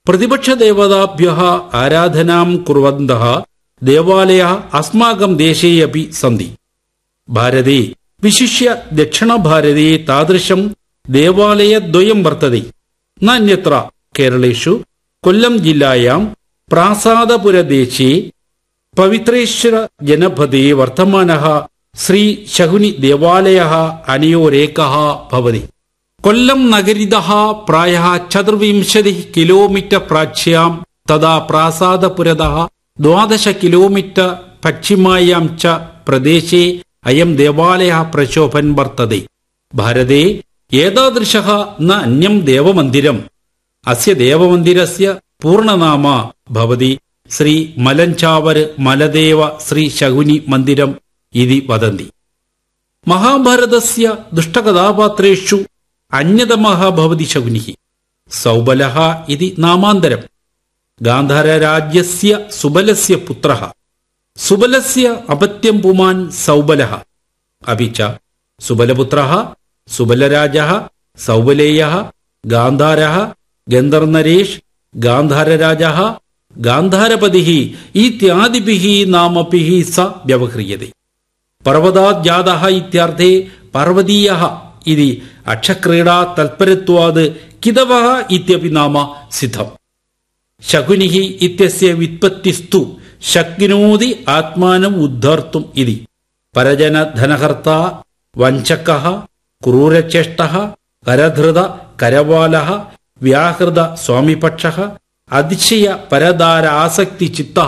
പ്രതിപക്ഷദേവതാഭ്യः ആരാധനാം കുർവन्तः देवालयः अस्माकं देशे अपि सन्ति भारते विशिष्य दक्षिणभारते तादृशं देवालयद्वयं वर्तते न अन्यत्र केरळेषु കൊല്ലം ജില്ലായാം പ്രാസാദപുരദേശേ പവിത്രേശ്വര ജനപദേ വർത്തമാനः ശ്രീ ശകുനി ദേവാലയः അനയോരേകः ഭവതി കൊല്ലം നഗരിതः പ്രായः ചതുർവിംശതിः കിലോമീറ്റർ പ്രാച്യാം തഥാ പ്രാസാദപുരതः ദ്വാദശ കിലോമീറ്റർ പശ്ചിമായാം ച പ്രദേശേ അയം ദേവാലയः പ്രശോഭൻ വർത്തते ഭാരതെ ഏതാദൃശः ന അന്യം ദേവമന്ദിരം അസ്യ ദേവമന്ദിരസ്യ പൂർണ്ണനാമ ഭവതി ശ്രീ മലഞ്ചാവർ മലദേവ ശ്രീ ശകുനി മന്ദിരം ഇതി വദന്തി മഹാഭാരതസ്യ ദുഷ്ടകഥാപാത്രേഷു അന്യതമः ഭവതി ശകുനിः സൗബലः ഇതി നാമാന്തരം ഗാന്ധാരരാജ്യസ്യ സുബലസ്യ പുത്രः സുബലസ്യ അപത്യം പുമാൻ സൗബലः अपि च സുബലപുത്രः സുബലരാജः സൗബലേയः ഗാന്ധാരः ഗന്ധർനരേഷ് ഗാന്ധാരരാജः ഗാന്ധാരപതിः ഇത്യാദിഭിः നാമഭിः സ വ്യവഹ്രിയते പർവ്വതാത് ജാതः ഇത്യർത്ഥേ പർവ്വതീയः ഇതി അക്ഷക്രീഡാ തൽപരത്വാത് കിതവः ഇത്യപി നാമ സിദ്ധം ശകുനിः ഇത്യസ്യ വിത്പത്തിസ്തു ശക്നോതി ആത്മാനം ഉദ്ധർത്തും ഇതി പരജനധനഹർത്ത വഞ്ചകः ക്രൂരചേഷ്ടः കരധൃത കരവാലः വ്യാഹൃത സ്വാമിപക്ഷः അതിശയ പരദാര ആസക്തി ചിത്തः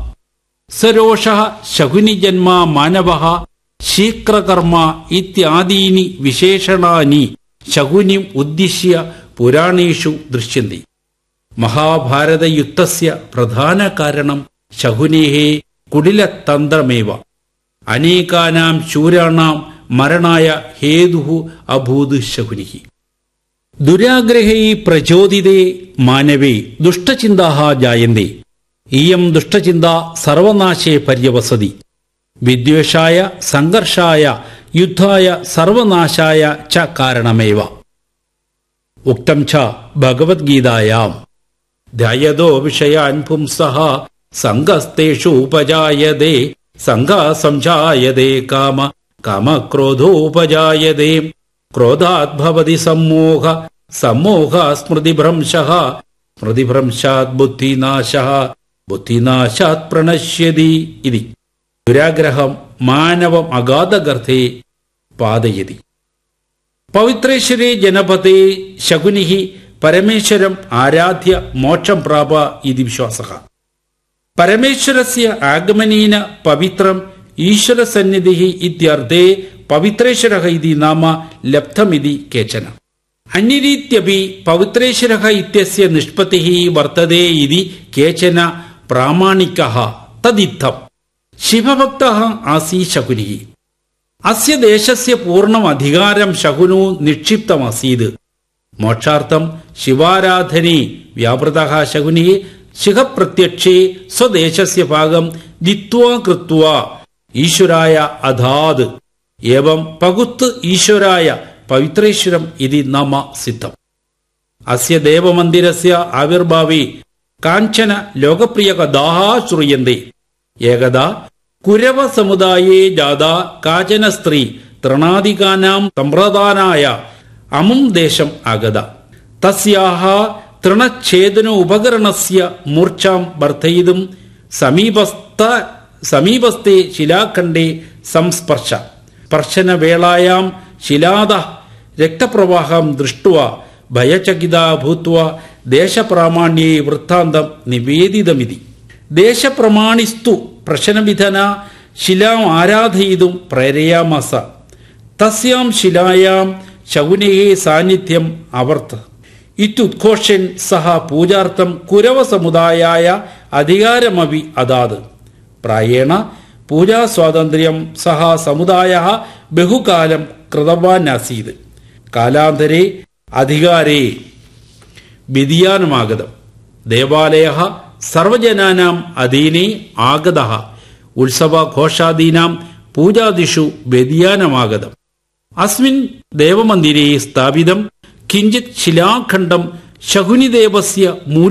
സരോഷः ശകുനിജന്മാ മാനവः ശീക്രകർമ്മ ഇത്യാദീനി വിശേഷണാനി ശകുനിം ഉദ്ദിശ്യ പുരാണേഷു ദൃശ്യന്തി മഹാഭാരതയുദ്ധസ്യ പ്രധാന കാരണം ശകുനേः കുടിലതന്ത്രമേവ അനേകാനാം ശൂരാണാം മരണായ ഹേതുഃ അഭൂത് ശകുനിः ദുരാഗ്രഹൈ പ്രചോദിതേ മാനവേ ദുഷ്ടചിന്താः ജായന്തെ ഇയം ദുഷ്ടചിന്ത സർവനാശേ പര്യവസതി വിദ്വേഷായ സംഘർഷായ യുദ്ധായ സർവനാശായ ച കാരണമേവ ഉക്തം ച ഭഗവത്ഗീതായാം ധ്യായതോ വിഷയാൻ പുംസഃ സംഘസ്തേഷു ഉപജായതേ സംഘ സംജായതേ കാമ കാമക്രോധോപജായതേ ക്രോധാത് ഭവതി സമ്മോഹ സമ്മോഹ സ്മൃതിഭ്രംശഃ സ്മൃതിഭ്രംശാത് ബുദ്ധിനാശഃ ബുദ്ധിനാശാത് പ്രണശ്യതി ഇതി ദുരാഗ്രഹം മാനവം അഗാധഗർഭേ പാതയതി പവിത്രേശ്വരേ ജനപദേ ശകുനി പരമേശ്വരം ആരാധ്യ മോക്ഷം പ്രാപ ഇതി വിശ്വാസഃ പരമേശ്വരസ്യ ആഗമനേന പവിത്രം ഈശ്വരസന്നിധിः ഇത്യർത്ഥേ പവിത്രേശ്വരः ഇതി നാമ ലബ്ധമിതി കേചന അന്യരീത്യപി പവിത്രേശ്വരः ഇത്യस्य നിഷ്പത്തിः വർത്തते ഇതി കേചന പ്രാമാണികः തദിത്തം ശിവഭക്തः ആസീ ശകുനിः അസ്യ ദേശസ്യ പൂർണ്ണം അധികാരം ശകുനു നിക്ഷിപ്തമസീത് മോക്ഷാർത്ഥം ശിവാരാധനെ വ്യാപൃതः ശകുനിः ശിഖപ്രത്യക്ഷേ സ്വദേശസ്യ ഭാഗം ദിത്വാ കൃത്വാ ഈശ്വരായ അധാത് ഏവം പകുത്ത് ഈശ്വരായ പവിത്രേശ്വരം ഇതി നാമ സിദ്ധം അസ്യ ദേവമന്ദിരസ്യ ആവിർഭാവേ കാഞ്ചന ലോകപ്രിയ കഥാः ശ്രൂയന്തെ ഏകദാ കുരവ സമുദായേ ജാത കാചന സ്ത്രീ തൃണാദികാനാം സമ്പ്രദാനായ അമും ദേശം ആഗത തസ്യാഹ തൃണച്ഛേദന ഉപകരണസ്യ മൂർച്ഛാം വർദ്ധയിതും സമീപസ്ഥ സമീപസ്ഥേ ശിലാഖണ്ഡേ സംസ്പർശ സ്പർശനവേളായാം ശിലാദ രക്തപ്രവാഹം ദൃഷ്ട്വാ ഭയചകിതാ ഭൂത്വാ ദേശപ്രാമാണ്യേ വൃത്താന്തം നിവേദിതമിതി ദേശപ്രമാണിസ്തു പ്രശ്നവിധന ശിലാം ആരാധയിതും പ്രേരയാമാസ തസ്യാം ശിലായാം ശകുനേഹേ സാന്നിധ്യം അവർത്ത ഇത്യുദ്ഘോഷൻ സഹ പൂജാർത്ഥം കുരവസമുദായായ അധികാരമപി അദാത് പ്രായേണ പൂജാസ്വാതന്ത്ര്യം സഹ സമുദായ ബഹുകാലം കൃതവാനാസീത് കാലാന്തരെ അധികാരേ വ്യതിയാനമാഗതം ദേവാലയ സർവജനാനാം അധീനെ ആഗത ഉത്സവഘോഷാദീനാം പൂജാദിഷു വ്യതിയാനമാഗതം അസ്മിൻ ദേവമന്ദിരേ സ്ഥാപിതം കിഞ്ചിത് ശിലാഖണ്ഡം ശകുനിദേവസ്യ മൂല